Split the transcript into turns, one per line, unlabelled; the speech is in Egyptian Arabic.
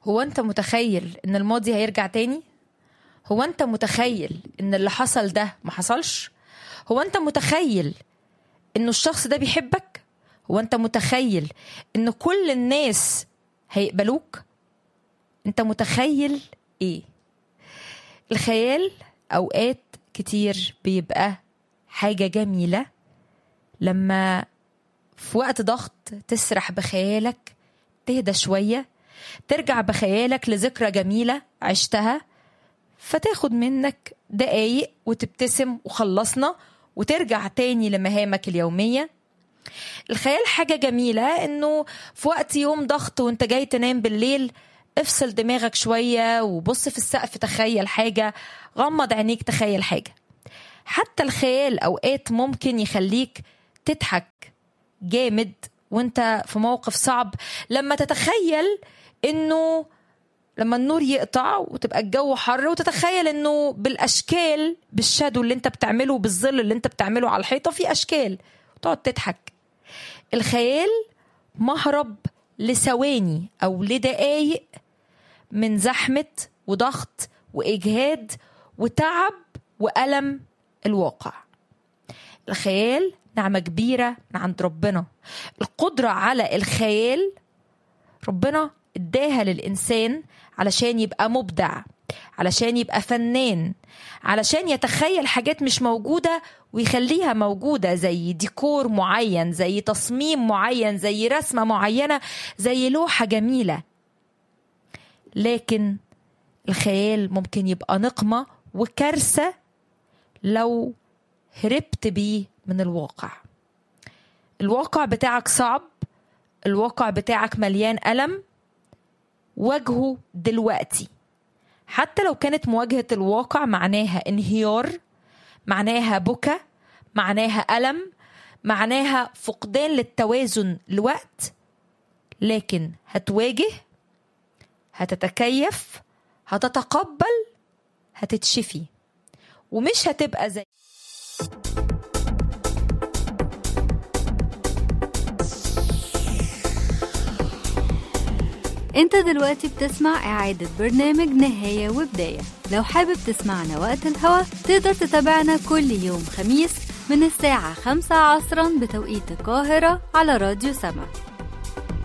هو انت متخيل ان الماضي هيرجع تاني هو انت متخيل ان اللي حصل ده ما حصلش هو انت متخيل انه الشخص ده بيحبك هو انت متخيل ان كل الناس هيقبلوك انت متخيل ايه الخيال اوقات كتير بيبقى حاجه جميله لما في وقت ضغط تسرح بخيالك تهدى شويه ترجع بخيالك لذكرى جميله عشتها فتاخد منك دقايق وتبتسم وخلصنا وترجع تاني لمهامك اليوميه الخيال حاجه جميله انه في وقت يوم ضغط وانت جاي تنام بالليل افصل دماغك شويه وبص في السقف تخيل حاجه غمض عينيك تخيل حاجه حتى الخيال اوقات ممكن يخليك تضحك جامد وانت في موقف صعب لما تتخيل انه لما النور يقطع وتبقى الجو حر وتتخيل انه بالاشكال بالشادو اللي انت بتعمله بالظل اللي انت بتعمله على الحيطه في اشكال وتقعد تضحك الخيال مهرب لثواني او لدقايق من زحمه وضغط واجهاد وتعب والم الواقع الخيال نعمه كبيره من عند ربنا القدره على الخيال ربنا اداها للانسان علشان يبقى مبدع علشان يبقى فنان علشان يتخيل حاجات مش موجودة ويخليها موجودة زي ديكور معين زي تصميم معين زي رسمة معينة زي لوحة جميلة لكن الخيال ممكن يبقى نقمة وكارثة لو هربت بيه من الواقع الواقع بتاعك صعب الواقع بتاعك مليان ألم واجهه دلوقتي حتى لو كانت مواجهة الواقع معناها انهيار معناها بكى معناها ألم معناها فقدان للتوازن لوقت لكن هتواجه هتتكيف هتتقبل هتتشفي ومش هتبقى زي
انت دلوقتي بتسمع اعادة برنامج نهاية وبداية لو حابب تسمعنا وقت الهوا تقدر تتابعنا كل يوم خميس من الساعة خمسة عصرا بتوقيت القاهرة على راديو سما